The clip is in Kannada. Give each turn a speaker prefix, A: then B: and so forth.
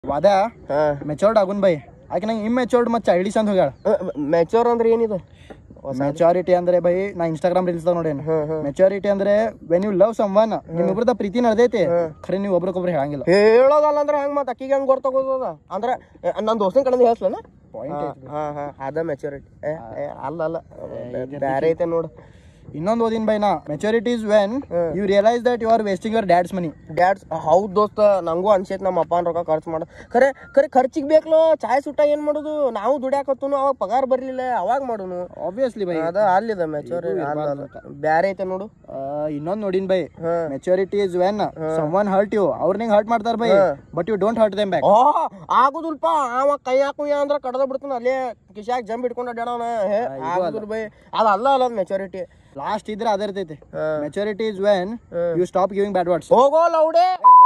A: ವಾದ
B: ಹಾ
A: ಮೆಚೋರ್ಡ್ ಆಗುನ್ ಬೈ ಆಕೆ ನಂಗೆ ಇಮ್ಮೆಚೋರ್ಡ್ ಮತ್ತೆ ಚೈಲ್ಡಿಶ್ ಅಂತ ಹೋಗ್ಯಾಳ
B: ಮೆಚೂರ್ ಅಂದ್ರೆ ಏನಿದೆ
A: ಮೆಚೋರಿಟಿ ಅಂದ್ರೆ ಬೈ ನಾ ಇನ್ಸ್ಟಾಗ್ರಾಮ್ ರೀಲ್ಸ್ ನೋಡೇನು ಮೆಚೋರಿಟಿ ಅಂದ್ರೆ when you love someone ನಿಮ್ ಇಬ್ರದ ಪ್ರೀತಿ ನಡೆದೈತಿ ಖರೆ ನೀವು ಒಬ್ರಿಗೊಬ್ರು ಹೇಳಂಗಿಲ್ಲ
B: ಹೇಳೋದಲ್ಲ ಅಂದ್ರೆ ಹೆಂಗ್ ಮತ್ತೆ ಅಕ್ಕಿಗೆ ಹೆಂಗ್ ಗೊತ್ತಾಗೋದದ ಅಂದ್ರೆ ನನ್ನ ದೋಸ್ತನ ಕಡೆಯಿಂದ ಹೇಳ್ಸ್ಲನ
A: ಪಾಯಿಂಟ್
B: ಹಾ ಹಾ ಅದ ಮೆಚೂರಿಟಿ ಅಲ್ಲ ಅಲ್ಲ ಬ್ಯಾರೆ ಐತೆ ನೋಡು
A: ಇನ್ನೊಂದು ಓದಿನ ಬೈ ನಾ maturity is when you realise that you are wasting your dad's money
B: dad's ಹೌದ್ ದೋಸ್ತ ನಂಗೂ ಅನ್ಸೈತ್ ನಮ್ಮ ಅಪ್ಪನ ರೊಕ್ಕ ಖರ್ಚು ಮಾಡ ಖರೆ ಖರೆ ಖರ್ಚಿಗೆ ಬೇಕಲ್ಲ ಚಾಯ್ ಸುಟ್ಟ ಏನ್ ಮಾಡುದು ನಾವು ದುಡ್ಯಾಕತ್ತೂನು ಅವಾಗ ಪಗಾರ ಬರ್ಲಿಲ್ಲ ಅವಾಗ ಮಾಡುನು
A: ಆಬ್ವಿಯಸ್ಲಿ ಬೈ
B: ಅದ ಅಲ್ಲಿದ ಮೆಚೂರಿಟಿ ಅಲ್ಲ ಬ್ಯಾರೆ ಐತೆ ನೋಡು
A: ಇನ್ನೊಂದ್ ನೋಡಿನ್ ಬೈ
B: ಹಾ.
A: Maturity is when someone hurt you ಅವ್ರ ನಿಂಗ್ ಹರ್ಟ್ ಮಾಡ್ತಾರ ಬೈ but you don't hurt them back
B: ಓ ಆಗುದಿಲ್ಪ ಅವ ಕೈ ಹಾಕುಯ ಅಂದ್ರ ಕಡದ ಬಿಡ್ತಾನ ಅಲ್ಲೇ ಕಿಶಾಕ್ ಜಂಪ್ ಇಟ್ಕೊಂಡ್ ಅಡ್ಯಾಡವನ ಹೇ ಆಗುದಿಲ್ಲ ಬೈ ಅದ ಅಲ್ಲ ಅಲ್ಲ ಮೆಚೂರಿಟಿ
A: ಲಾಸ್ಟ್ ಇದ್ರೆ ಅದೇ ಇರ್ತೈತಿ maturity is when you stop giving bad words
B: ಹೋಗೋ ಲೌಡೆ